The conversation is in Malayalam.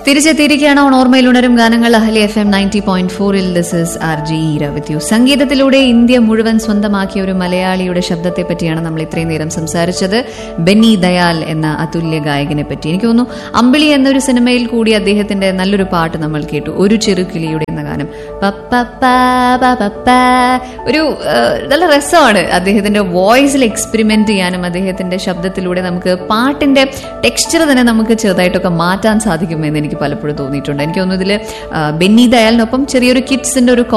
തിരിച്ചെത്തിയിരിക്കുകയാണ് ഓൺ ഓർമ്മയിൽ ഉണരും ഗാനങ്ങൾ അഹലി എഫ് എം നയൻറ്റി പോയിന്റ് ഫോറിൽ this is R J Eera with you സംഗീതത്തിലൂടെ ഇന്ത്യ മുഴുവൻ സ്വന്തമാക്കിയ ഒരു മലയാളിയുടെ ശബ്ദത്തെ പറ്റിയാണ് നമ്മൾ ഇത്രയും നേരം സംസാരിച്ചത് ബെന്നി ദയാൽ എന്ന അതുല്യ ഗായകനെ പറ്റി എനിക്ക് തോന്നുന്നു അമ്പിളി എന്നൊരു സിനിമയിൽ കൂടി അദ്ദേഹത്തിന്റെ നല്ലൊരു പാട്ട് നമ്മൾ കേട്ടു ഒരു ചെറുകിളിയുടെ എന്ന ഗാനം പപ്പപ്പാ പപ്പപ്പാ. ഒരു ആ, നല്ല രസമാണ് അദ്ദേഹത്തിന്റെ വോയിസിൽ എക്സ്പെരിമെന്റ് ചെയ്യാനും അദ്ദേഹത്തിന്റെ ശബ്ദത്തിലൂടെ നമുക്ക് പാട്ടിന്റെ ടെക്സ്ചർ തന്നെ നമുക്ക് ചെറുതായിട്ടൊക്കെ മാറ്റാൻ സാധിക്കുമെന്ന് എനിക്ക് പലപ്പോഴും തോന്നിയിട്ടുണ്ട് എനിക്ക് തോന്നുന്നു ഇതിൽ ബെന്നി ദയാലിനൊപ്പം ചെറിയൊരു കിഡ്സിന്റെ ഒരു